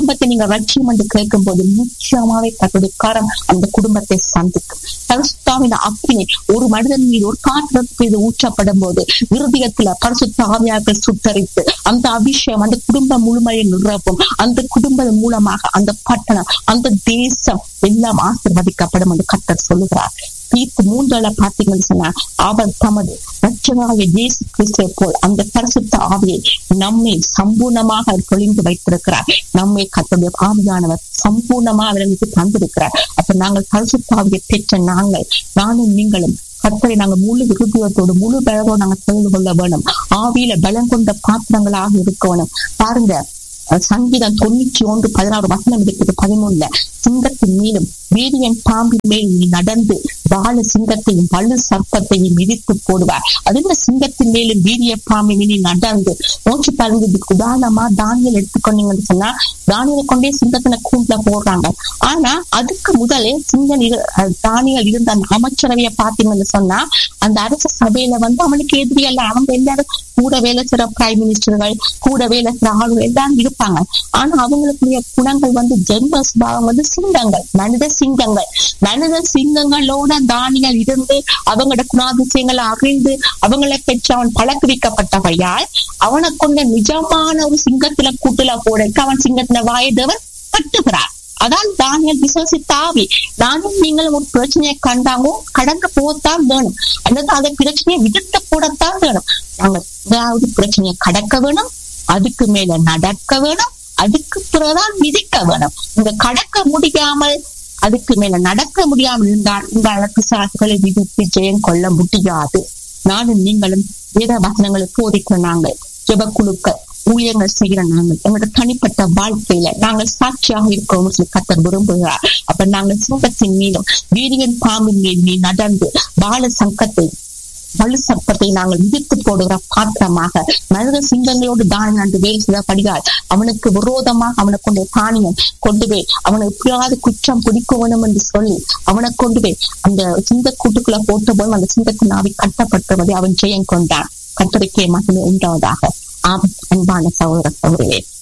குடும்பத்தை நீங்க ரட்சியம் என்று கேட்கும் போது நிச்சயமாவே கத்துடைய கரம் அந்த குடும்பத்தை சந்திக்கும் பரிசுத்தாவின் அக்கினி ஒரு மனிதன் மீது ஒரு காற்றத்து மீது ஊற்றப்படும் போது இருதயத்துல பரிசுத்த ஆவியாக்கள் சுட்டரித்து அந்த அபிஷேகம் அந்த குடும்பம் முழுமையை நிரப்பும் அந்த குடும்பம் மூலமாக அந்த பட்டணம் அந்த தேசம் எல்லாம் ஆசிர்வதிக்கப்படும் என்று கத்தர் சொல்லுகிறார் தீர்ப்பு மூன்றால பார்த்தீங்கன்னு சொன்னா அவர் தமது ரட்சகராகிய இயேசு கிறிஸ்துவை போல் அந்த பரிசுத்த ஆவியை நம்மை சம்பூர்ணமாக அவர் பொழிந்து வைத்திருக்கிறார் நம்மை கத்தருடைய ஆவியானவர் சம்பூர்ணமாக அவர்களுக்கு தந்திருக்கிறார் அப்ப நாங்கள் பரிசுத்த ஆவியை பெற்ற நாங்கள் நானும் நீங்களும் கத்தரை நாங்க முழு விருதியத்தோடு முழு பலத்தோடு நாங்க தெரிந்து கொள்ள வேணும் ஆவியில பலம் கொண்ட பாத்திரங்களாக இருக்கணும் பாருங்க சங்கீதம் தொண்ணூற்றி ஒன்று பதினாறு வசனம் இருக்குது பதிமூணுல சிங்கத்தின் மீதும் வீரியன் பாம்பின் மேல் நீ நடந்து பால சிங்கத்தையும் பல்லு சர்ப்பத்தையும் மிதித்து போடுவார் அதுல சிங்கத்தின் மேலும் வீரிய பாம்பின் நீ நடந்து நோக்கி பாருங்க இதுக்கு உதாரணமா தானியல் எடுத்துக்கொண்டீங்கன்னு சொன்னா தானியலை கொண்டே சிங்கத்தின கூண்டுல போடுறாங்க ஆனா அதுக்கு முதலே சிங்கம் தானியல் இருந்த அந்த அமைச்சரவையை பாத்தீங்கன்னு சொன்னா அந்த அரச சபையில வந்து அவனுக்கு எதிரியல்ல அவங்க எல்லாரும் கூட வேலை செய்ற பிரைம் மினிஸ்டர்கள் கூட வேலை செய்ற ஆளுங்க எல்லாரும் இருப்பாங்க ஆனா அவங்களுக்குரிய குணங்கள் வந்து ஜென்ம சுபாவம் வந்து சிங்கங்கள் மனித சிங்கங்கள் மனித சிங்கங்களோட தானியல் இருந்து அவங்களோட குணாதிசயங்களை அறிந்து அவங்களை பெற்று அவன் பழக்குவிக்கப்பட்டவையால் அவனை கொண்ட நிஜமான ஒரு சிங்கத்துல கூட்டுல போடக்கு அவன் சிங்கத்துல வாயதவன் கட்டுகிறார் அதான் தானியல் விசுவசித்தாவி நானும் நீங்களும் ஒரு பிரச்சனையை கண்டாங்கோ கடந்து போகத்தான் வேணும் அல்லது அந்த பிரச்சனையை விடுத்து போடத்தான் வேணும் நாங்க ஏதாவது பிரச்சனையை கடக்க வேணும் அதுக்கு மேல நடக்க வேணும் அதுக்கு பிறகுதான் மிதிக்க வேணும் இந்த கடக்க முடியாமல் அதுக்கு மேல நடக்க முடியாமல் இருந்தால் உங்கள் பிசாசுகளை விதித்து ஜெயம் கொள்ள முடியாது நானும் நீங்களும் வேத வசனங்களை போதிக்கிற நாங்கள் ஜெபக்குழுக்கள் ஊழியங்கள் செய்கிற நாங்கள் எங்களோட தனிப்பட்ட வாழ்க்கையில நாங்கள் சாட்சியாக இருக்கிறோம் சொல்லி கத்தர் விரும்புகிறார் அப்ப நாங்கள் சிங்கத்தின் மீதும் வீரியன் பாம்பின் மீது நீ நடந்து பால சங்கத்தை வலு சர்ப்பத்தை நாங்கள் விதித்து போடுகிற பாத்திரமாக மனித சிங்கங்களோடு தான் நன்று வேலை செய்தபடியால் அவனுக்கு விரோதமாக அவனை கொண்டு தானியம் கொண்டு போய் அவனை எப்படியாவது குற்றம் பிடிக்க வேணும் என்று சொல்லி அவனை கொண்டு போய் அந்த சிங்க கூட்டுக்குள்ள போட்ட போது அந்த சிங்கத்தின் ஆவி கட்டப்பட்டபடி அவன் ஜெயம் கொண்டான் கத்தரிக்கை மட்டுமே உண்டாவதாக ஆபத் அன்பான சகோதர சகோதரியே